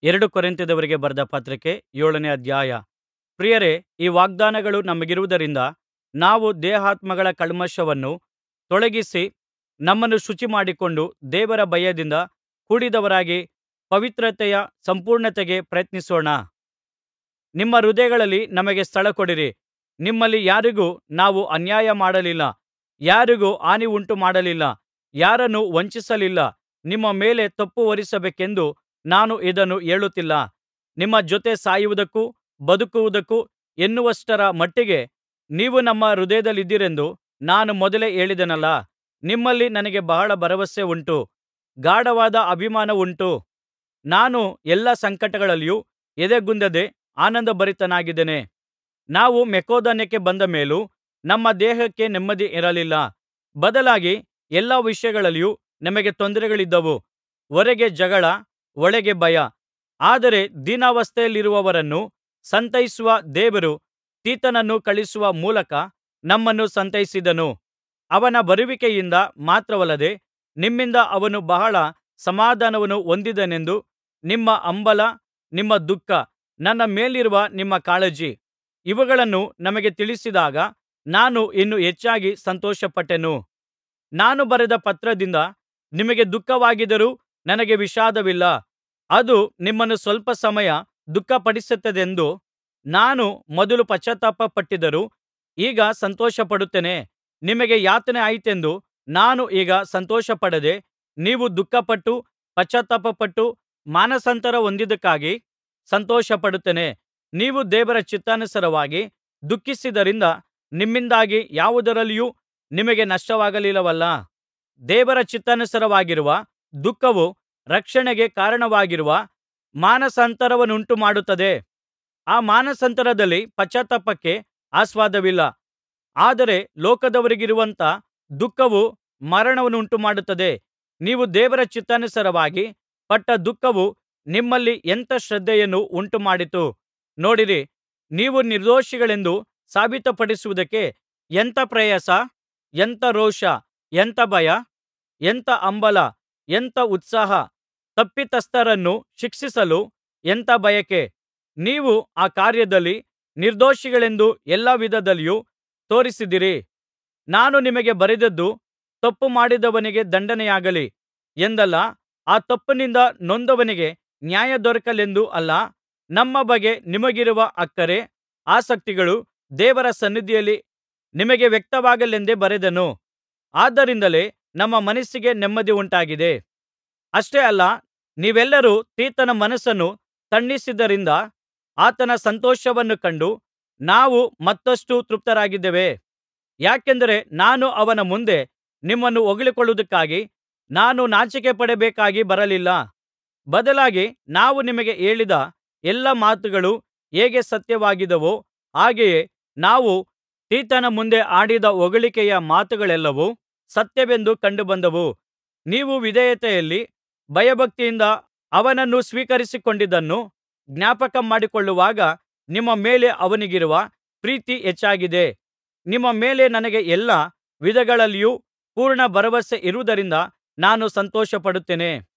ಎರಡು ಕೊರಿಂಥದವರಿಗೆ ಬರೆದ ಪತ್ರಿಕೆ ಏಳನೇ ಅಧ್ಯಾಯ ಪ್ರಿಯರೇ ಈ ವಾಗ್ದಾನಗಳು ನಮಗಿರುವುದರಿಂದ ನಾವು ದೇಹಾತ್ಮಗಳ ಕಲ್ಮಷವನ್ನು ತೊಲಗಿಸಿ ನಮ್ಮನ್ನು ಶುಚಿಮಾಡಿಕೊಂಡು ದೇವರ ಭಯದಿಂದ ಕೂಡಿದವರಾಗಿ ಪವಿತ್ರತೆಯ ಸಂಪೂರ್ಣತೆಗೆ ಪ್ರಯತ್ನಿಸೋಣ ನಿಮ್ಮ ಹೃದಯಗಳಲ್ಲಿ ನಮಗೆ ಸ್ಥಳ ಕೊಡಿರಿ ನಿಮ್ಮಲ್ಲಿ ಯಾರಿಗೂ ನಾವು ಅನ್ಯಾಯ ಮಾಡಲಿಲ್ಲ ಯಾರಿಗೂ ಹಾನಿ ಉಂಟುಮಾಡಲಿಲ್ಲ ಯಾರನ್ನೂ ವಂಚಿಸಲಿಲ್ಲ ನಿಮ್ಮ ಮೇಲೆ ತಪ್ಪು ಹೊರಿಸಬೇಕೆಂದು ನಾನು ಇದನ್ನು ಹೇಳುತ್ತಿಲ್ಲ ನಿಮ್ಮ ಜೊತೆ ಸಾಯುವುದಕ್ಕೂ ಬದುಕುವುದಕ್ಕೂ ಎನ್ನುವಷ್ಟರ ಮಟ್ಟಿಗೆ ನೀವು ನಮ್ಮ ಹೃದಯದಲ್ಲಿದ್ದೀರೆಂದು ನಾನು ಮೊದಲೇ ಹೇಳಿದೆನಲ್ಲಾ ನಿಮ್ಮಲ್ಲಿ ನನಗೆ ಬಹಳ ಭರವಸೆ ಉಂಟು ಗಾಢವಾದ ಅಭಿಮಾನವುಂಟು ನಾನು ಎಲ್ಲಾ ಸಂಕಟಗಳಲ್ಲಿಯೂ ಎದೆಗುಂದದೆ ಆನಂದಭರಿತನಾಗಿದ್ದೇನೆ ನಾವು ಮಕೆದೋನ್ಯಕ್ಕೆ ಬಂದ ಮೇಲೂ ನಮ್ಮ ದೇಹಕ್ಕೆ ನೆಮ್ಮದಿ ಇರಲಿಲ್ಲ ಬದಲಾಗಿ ಎಲ್ಲಾ ವಿಷಯಗಳಲ್ಲಿಯೂ ನಮಗೆ ತೊಂದರೆಗಳಿದ್ದವು ಹೊರಗೆ ಜಗಳ ಒಳಗೆ ಭಯ ಆದರೆ ದೀನಾವಸ್ಥೆಯಲ್ಲಿರುವವರನ್ನು ಸಂತೈಸುವ ದೇವರು ತೀತನನ್ನು ಕಳುಹಿಸುವ ಮೂಲಕ ನಮ್ಮನ್ನು ಸಂತೈಸಿದನು ಅವನ ಬರುವಿಕೆಯಿಂದ ಮಾತ್ರವಲ್ಲದೆ ನಿಮ್ಮಿಂದ ಅವನು ಬಹಳ ಸಮಾಧಾನವನ್ನು ಹೊಂದಿದನೆಂದು ನಿಮ್ಮ ಹಂಬಲ ನಿಮ್ಮ ದುಃಖ ನನ್ನ ಮೇಲಿರುವ ನಿಮ್ಮ ಕಾಳಜಿ ಇವುಗಳನ್ನು ನಮಗೆ ತಿಳಿಸಿದಾಗ ನಾನು ಇನ್ನೂ ಹೆಚ್ಚಾಗಿ ಸಂತೋಷಪಟ್ಟೆನು ನಾನು ಬರೆದ ಪತ್ರದಿಂದ ನಿಮಗೆ ದುಃಖವಾಗಿದ್ದರೂ ನನಗೆ ವಿಷಾದವಿಲ್ಲ ಅದು ನಿಮ್ಮನ್ನು ಸ್ವಲ್ಪ ಸಮಯ ದುಃಖಪಡಿಸುತ್ತದೆಂದು ನಾನು ಮೊದಲು ಪಶ್ಚಾತ್ತಾಪಪಟ್ಟಿದ್ದರೂ ಈಗ ಸಂತೋಷಪಡುತ್ತೇನೆ ನಿಮಗೆ ಯಾತನೆ ಆಯಿತೆಂದು ನಾನು ಈಗ ಸಂತೋಷಪಡದೆ ನೀವು ದುಃಖಪಟ್ಟು ಪಶ್ಚಾತ್ತಾಪಪಟ್ಟು ಮಾನಸಾಂತರ ಹೊಂದಿದ್ದಕ್ಕಾಗಿ ಸಂತೋಷಪಡುತ್ತೇನೆ ನೀವು ದೇವರ ಚಿತ್ತಾನುಸಾರವಾಗಿ ದುಃಖಿಸಿದ್ದರಿಂದ ನಿಮ್ಮಿಂದಾಗಿ ಯಾವುದರಲ್ಲಿಯೂ ನಿಮಗೆ ನಷ್ಟವಾಗಲಿಲ್ಲವಲ್ಲಾ ದೇವರ ಚಿತ್ತಾನುಸಾರವಾಗಿರುವ ದುಃಖವು ರಕ್ಷಣೆಗೆ ಕಾರಣವಾಗಿರುವ ಮಾನಸಾಂತರವನ್ನುಂಟುಮಾಡುತ್ತದೆ ಆ ಮಾನಸಾಂತರದಲ್ಲಿ ಪಶ್ಚಾತ್ತಾಪಕ್ಕೆ ಆಸ್ಪದವಿಲ್ಲ ಆದರೆ ಲೋಕದವರಿಗಿರುವಂಥ ದುಃಖವು ಮರಣವನ್ನುಂಟುಮಾಡುತ್ತದೆ ನೀವು ದೇವರ ಚಿತ್ತಾನುಸಾರವಾಗಿ ಪಟ್ಟ ದುಃಖವು ನಿಮ್ಮಲ್ಲಿ ಎಂಥ ಶ್ರದ್ಧೆಯನ್ನು ಉಂಟುಮಾಡಿತು ನೋಡಿರಿ ನೀವು ನಿರ್ದೋಷಿಗಳೆಂದು ಸಾಬೀತುಪಡಿಸುವುದಕ್ಕೆ ಎಂಥ ಪ್ರಯಾಸ ಎಂಥ ರೋಷ ಎಂಥ ಭಯ ಎಂಥ ಹಂಬಲ ಎಂಥ ಉತ್ಸಾಹ ತಪ್ಪಿತಸ್ಥರನ್ನು ಶಿಕ್ಷಿಸಲು ಎಂಥ ಬಯಕೆ ನೀವು ಆ ಕಾರ್ಯದಲ್ಲಿ ನಿರ್ದೋಷಿಗಳೆಂದು ಎಲ್ಲಾ ವಿಧದಲ್ಲಿಯೂ ತೋರಿಸಿದಿರಿ ನಾನು ನಿಮಗೆ ಬರೆದದ್ದು ತಪ್ಪು ಮಾಡಿದವನಿಗೆ ದಂಡನೆಯಾಗಲಿ ಎಂದಲ್ಲ ಆ ತಪ್ಪಿನಿಂದ ನೊಂದವನಿಗೆ ನ್ಯಾಯ ದೊರಕಲೆಂದೂ ಅಲ್ಲ ನಮ್ಮ ಬಗ್ಗೆ ನಿಮಗಿರುವ ಅಕ್ಕರೆ ಆಸಕ್ತಿಗಳು ದೇವರ ಸನ್ನಿಧಿಯಲ್ಲಿ ನಿಮಗೆ ವ್ಯಕ್ತವಾಗಲೆಂದೇ ಬರೆದೆನು ಆದ್ದರಿಂದಲೇ ನಮ್ಮ ಮನಸ್ಸಿಗೆ ನೆಮ್ಮದಿ ಉಂಟಾಗಿದೆ ಅಷ್ಟೇ ಅಲ್ಲ ನೀವೆಲ್ಲರೂ ತೀತನ ಮನಸ್ಸನ್ನು ತಣಿಸಿದ್ದರಿಂದ ಆತನ ಸಂತೋಷವನ್ನು ಕಂಡು ನಾವು ಮತ್ತಷ್ಟು ತೃಪ್ತರಾಗಿದ್ದೇವೆ ಯಾಕೆಂದರೆ ನಾನು ಅವನ ಮುಂದೆ ನಿಮ್ಮನ್ನು ಹೊಗಳಿಕೊಳ್ಳುವುದಕ್ಕಾಗಿ ನಾನು ನಾಚಿಕೆಪಡಬೇಕಾಗಿ ಬರಲಿಲ್ಲ ಬದಲಾಗಿ ನಾವು ನಿಮಗೆ ಹೇಳಿದ ಎಲ್ಲಾ ಮಾತುಗಳು ಹೇಗೆ ಸತ್ಯವಾಗಿದ್ದವೋ ಹಾಗೆಯೇ ನಾವು ತೀತನ ಮುಂದೆ ಆಡಿದ ಹೊಗಳಿಕೆಯ ಮಾತುಗಳೆಲ್ಲವೂ ಸತ್ಯವೆಂದು ಕಂಡುಬಂದವು ನೀವು ವಿಧೇಯತೆಯಲ್ಲಿ ಭಯಭಕ್ತಿಯಿಂದ ಅವನನ್ನು ಸ್ವೀಕರಿಸಿಕೊಂಡಿದ್ದನ್ನು ಜ್ಞಾಪಕ ಮಾಡಿಕೊಳ್ಳುವಾಗ ನಿಮ್ಮ ಮೇಲೆ ಅವನಿಗಿರುವ ಪ್ರೀತಿ ಹೆಚ್ಚಾಗಿದೆ ನಿಮ್ಮ ಮೇಲೆ ನನಗೆ ಎಲ್ಲಾ ವಿಧಗಳಲ್ಲಿಯೂ ಪೂರ್ಣ ಭರವಸೆ ಇರುವುದರಿಂದ ನಾನು ಸಂತೋಷಪಡುತ್ತೇನೆ